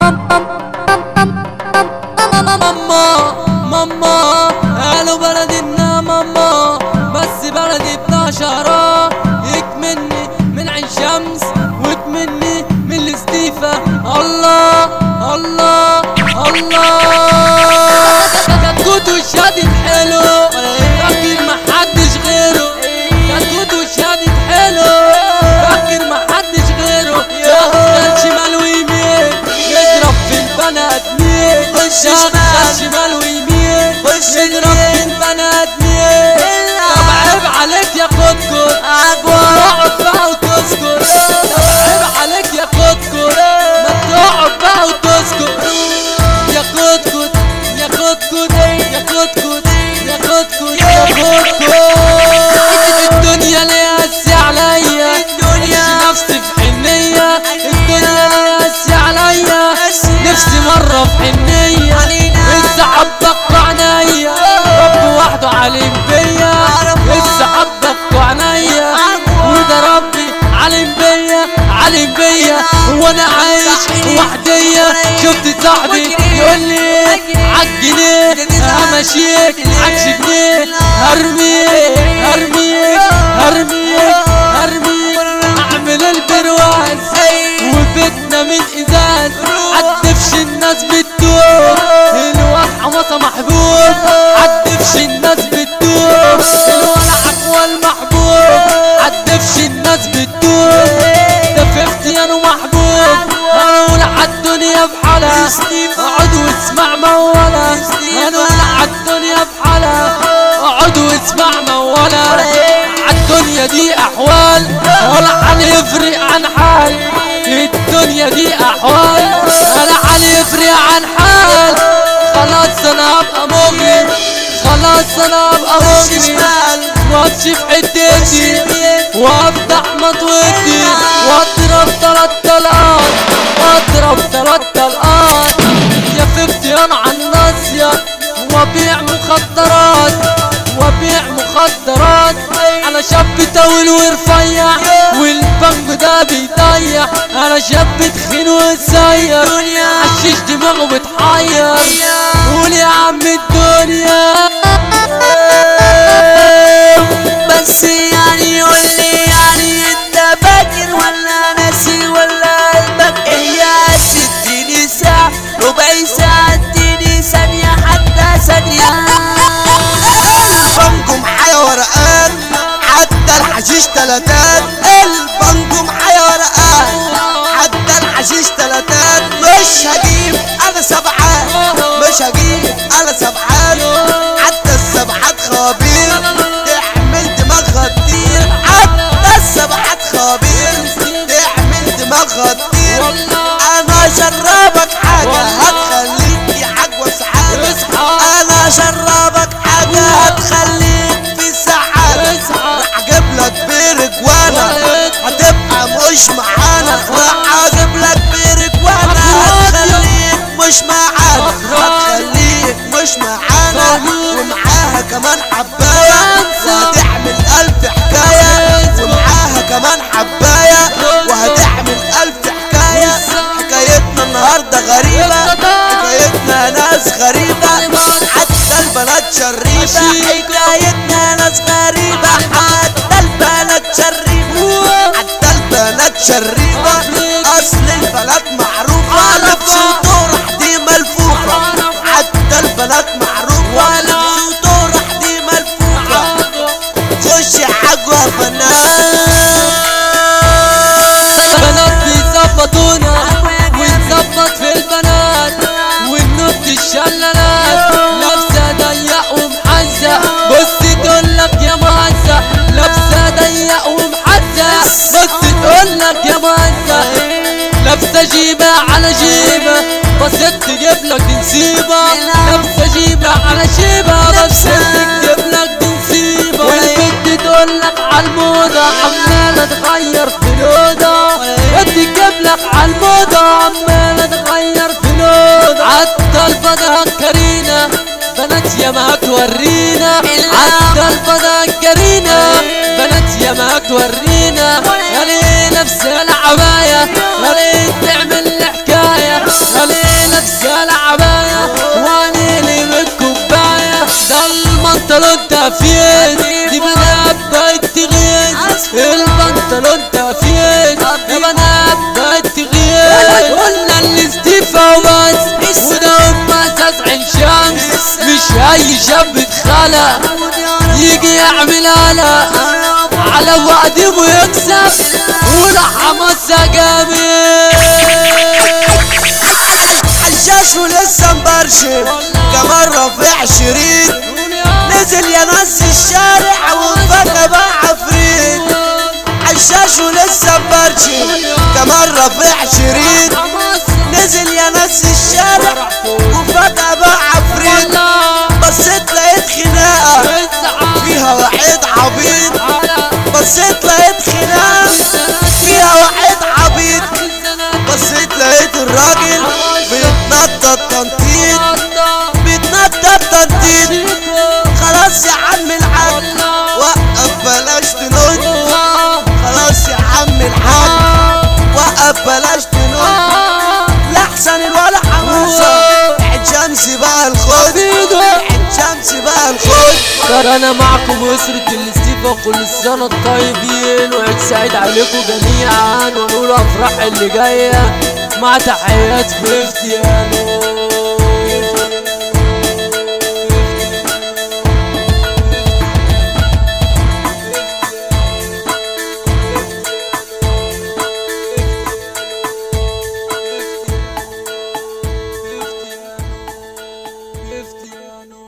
ماما ماما قالوا بلدنا ماما بس بلدي بتاع شهرة يكملني من عين شمس وتمني من الاستيفا الله الله الله كتكوت وشادد حلو فاكر ما حدش غيره كتكوت وشادد حلو فاكر ما حدش غيره شغال شمال ويمين يضرب في البنات مين خش شغال شمال. شمال ويمين خش يضرب في يمين. البنات مين طب عيب عليك يا كتكوت تقعد بقى وتسكت طب عيب عليك يا كتكوت ما تقعد بقى وتسكت يا كتكوت يا كتكوت يا كتكوت يا كتكوت يا كتكوت الدنيا ليه قاسية عليا الدنيا. نفسي في حنية الدنيا ليه قاسية عليا قاسية. نفسي مرة في حنية علينا. لسه حبك وعنيا رب وحده عليم بيا ربنا. لسه حبك وعنيا وده ربي علم بيا علم بيا وانا عايش وحدية شفت صاحبي يقول لي عالجنيه همشيك عكش جنيه هرميك هرميك هرميك هرميك اعمل البرواز وبيتنا من ازاز عالدفش الناس بتدوب الواد حماسة محبوب عالدفش الناس بتدوب الولع اقوى المحبوب عالدفش الناس بتدوب ده ففتيان محبوب هنقول عالدنيا بحالها اقعد واسمع مولا هنقول عالدنيا بحالها اقعد واسمع مولا عالدنيا دي احوال ولا عن يفرق عن حال الدنيا دي احوال ولا عن يفرق عن حال خلاص انا ابقى مجرم خلاص انا ابقى مجرم وامشي في حتتي وافتح مطوتي واضرب تلات طلقات واضرب تلات طلقات يا فتيان عالناصية وابيع مخدرات وابيع مخدرات انا شاب طويل ورفيع والبنك ده بيضيع انا شاب تخين وسير عشيش دماغه بتحير قول يا عم الدنيا بس يعني يقول لي يعني انت فاكر ولا ناسي ولا قلبك ايه يا ستيني ساعة ربع ساعة اديني ثانية حتى ثانية البنجو معايا ورقات حتى الحشيش تلاتات البنجو معايا ورقات حتى الحشيش تلاتات مش هجيب انا سبعات مش هجيب انا سبعات حتى السبعات خبير تعمل دماغها كتير حتى السبعات خبير تعمل دماغها كتير انا شربك حاجة هتخليك يا عجوة سعادة انا شربك حاجة هتخليك في سعادة راح اجيب لك بيرك وانا هتبقى مش معانا راح اجيب لك بيرك وانا هتخليك مش معانا هتخليك مش معانا ومعاها كمان حباية وهتعمل ألف حكاية ومعاها كمان حباية وهتعمل ألف حكاية حكايتنا النهاردة غريبة حكايتنا ناس غريبة حتى البنات شريفة حكايتنا ناس غريبة حتى البنات شريفة حتى البنات شريفة أصل البنات معروفة لبس وطرح دي ملفوفة حتى البنات معروفة لبس وطرح دي ملفوفة خش عجوة فنان بنات بيظبطونا ونظبط في البنات وننط الشلالات لابسه ضيق ومحزق بص تقولك يا مهزق لابسه ضيق ومحزق بص تقولك يا مهزق لابسه جيبه على جيبه بس تجيب لك دي نسيبه لابسه جيبه على جيبه بس تجيب لك دي نسيبه والبنت تقولك عالموضه عماله تغير في الاوضه تجيب لك عالموضه عماله تغير في الاوضه عدى الفضا كرينا بنات يا ما تورينا عدى الفضا كرينا بنات يا ما تورينا يا ليه نفس العباية يا ليه تعمل حكاية يا ليه تفيت دي بنات بقت تغيظ البنطلون تفيت يا بنات بقت تغيظ قلنا الاستيفا وبس وده هم اساس عين شمس مش اي شاب اتخلق يجي يعمل قلق على وعد ويكسب ولا حماسة جامد حشاش ولسه مبرشم كمان رافع شريط نزل يا ناس الشارع وفجأة بقى عفريت حشاش ولسه مبرشم كمان رافع شريط نزل يا ناس الشارع وفجأة بقى عفريت بصيت لقيت خناقة فيها واحد عبيط بصيت لقيت خناقة فيها واحد عبيط بصيت لقيت الراجل بيتنطط تنطيط بيتنطط تنطيط خلاص يا عم الحاج وقف بلاش تنط خلاص يا عم الحاج وقف بلاش تنط لحسن الولا حماسة عين شمس بقى الخد عين شمس بقى الخد ترى انا معكم اسرة الاستيفا كل سنة الطيبين وعيد سعيد عليكم جميعا ونقول افراح اللي جاية مع تحيات فيفتي الو